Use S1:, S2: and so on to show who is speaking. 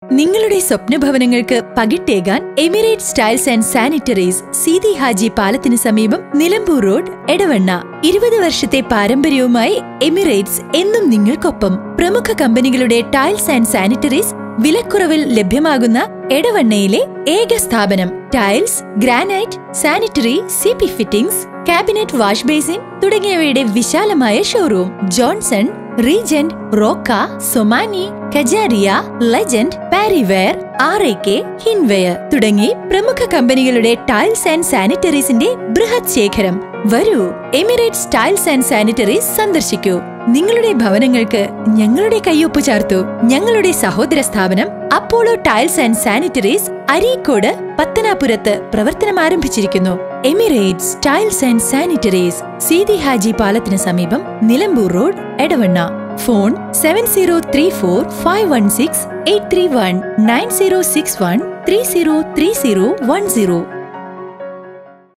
S1: നിങ്ങളുടെ സ്വപ്ന ഭവനങ്ങൾക്ക് പകിട്ടേകാൻ Emirate styles and sanitaries Seethi Haji പാലത്തിന് സമീപം നിലമ്പൂർ റോഡ് എടവണ്ണ ഇരുപത് വർഷത്തെ പാരമ്പര്യവുമായി എമിറേറ്റ്സ് എന്നും നിങ്ങൾക്കൊപ്പം പ്രമുഖ കമ്പനികളുടെ ടൈൽസ് ആൻഡ് സാനിറ്ററീസ് വിലക്കുറവിൽ ലഭ്യമാകുന്ന എടവണ്ണയിലെ ഏക സ്ഥാപനം tiles granite sanitary C P fittings cabinet wash basin തുടങ്ങിയവയുടെ വിശാലമായ showroom Johnson Regent Roca Somany Kajaria legend Parryware R A K Hindware തുടങ്ങി പ്രമുഖ കമ്പനികളുടെ ടൈൽസ് ആൻഡ് സാനിറ്ററീസിന്റെ ബൃഹത് ശേഖരം വരൂ എമിറേറ്റ്സ് ടൈൽസ് ആൻഡ് സാനിറ്ററീസ് സന്ദർശിക്കൂ നിങ്ങളുടെ ഭവനങ്ങൾക്ക് ഞങ്ങളുടെ കയ്യൊപ്പ് ചേർത്തു ഞങ്ങളുടെ സഹോദര സ്ഥാപനം Apollo tiles and sanitaries Areekode പത്തനാപുരത്ത് പ്രവർത്തനം ആരംഭിച്ചിരിക്കുന്നു Emirates tiles and sanitaries Seethi Haji പാലത്തിന് സമീപം Nilambur road Edavanna phone seven zero three four five one six eight three one nine zero six one three zero three zero one zero